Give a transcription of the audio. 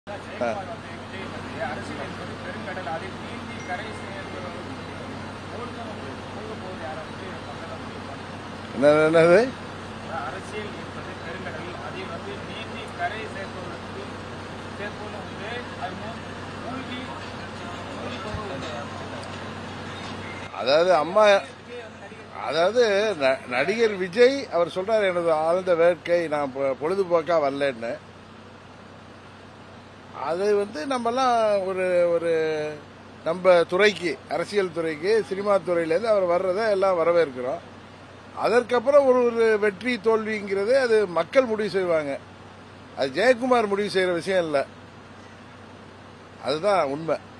ஜெயக்குமார் வந்து விஜய் வந்து அரசியல் என்பது பெருங்கடல் அதை நீந்தி கரை சேர்ந்தவர்களுக்கு மூழ்க மூழ்க போவது யாரை வந்து மக்கள் வந்து பார்க்கணும். என்ன என்னது அதான் அரசியல் என்பது பெருங்கடல் அதை வந்து நீந்தி கரை சேர்ப்பவர்களுக்கு சேர்ப்போன்னு வந்து அது மூ- மூழ்கி மூழ்கி போவது அதாவது அம்மா அதாவது ந- நடிகர் விஜய் அவர் சொல்றாரு எனது ஆழ்ந்த வேட்கை நான் பொ- பொழுதுபோக்கா வரலன்னு அது வந்து நம்மலாம் ஒரு ஒரு நம்ம துறைக்கு அரசியல் துறைக்கு சினிமா துறையிலேருந்து அவர் வர்றதை எல்லாம் வரவேற்கிறோம் அதற்கப்புறம் ஒரு ஒரு வெற்றி தோல்விங்கிறது அது மக்கள் முடிவு செய்வாங்க அது ஜெயக்குமார் முடிவு செய்யற விஷயம் இல்லை அதுதான் உண்மை